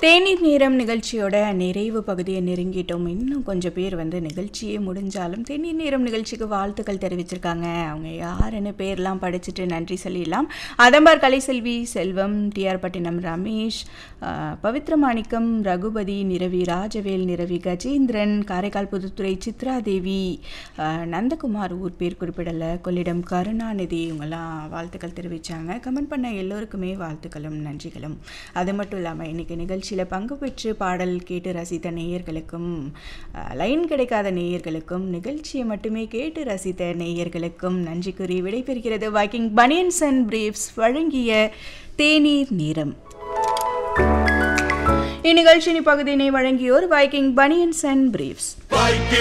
தேநீர் நேரம் நிகழ்ச்சியோட நிறைவு பகுதியை நெருங்கிட்டோம் இன்னும் கொஞ்சம் பேர் வந்து நிகழ்ச்சியே முடிஞ்சாலும் தேநீர் நேரம் நிகழ்ச்சிக்கு வாழ்த்துக்கள் தெரிவிச்சிருக்காங்க அவங்க யாருன்னு பேர்லாம் படிச்சுட்டு நன்றி சொல்லிடலாம் அதம்பார் கலைசெல்வி செல்வம் டிஆர் பட்டினம் ரமேஷ் ஆஹ், பவித்ரமாணிக்கம் ரகுபதி நிரவி ராஜவேல் நிரவி கஜேந்திரன் காரைக்கால் புதுத்துறை சித்ரா தேவி ஆஹ், நந்தகுமார் ஊர் பேர் குறிப்பிடலை கொள்ளிடம் கருணாநிதி இவங்கெல்லாம் வாழ்த்துக்கள் தெரிவித்தாங்க கமெண்ட் பண்ண எல்லோருக்குமே வாழ்த்துக்களும் நன்றிகளும் அது மட்டும் இல்லாமல் இன்னைக்கு நிகழ்ச்சியில் பங்கு பெற்று பாடல் கேட்டு ரசித்த நேயர்களுக்கும் அஹ், லைன் கிடைக்காத நேயர்களுக்கும் நிகழ்ச்சியை மட்டுமே கேட்டு ரசித்த நேயர்களுக்கும் நன்றி கூறி விடைபெறுகிறது வைக்கிங் பனியன்ஸ் அண்ட் பிரீஃப்ஸ் வழங்கிய தேநீர் நேரம் இந்நிகழ்ச்சியின் பகுதியினை வழங்கியோர் Viking banians and briefs Viking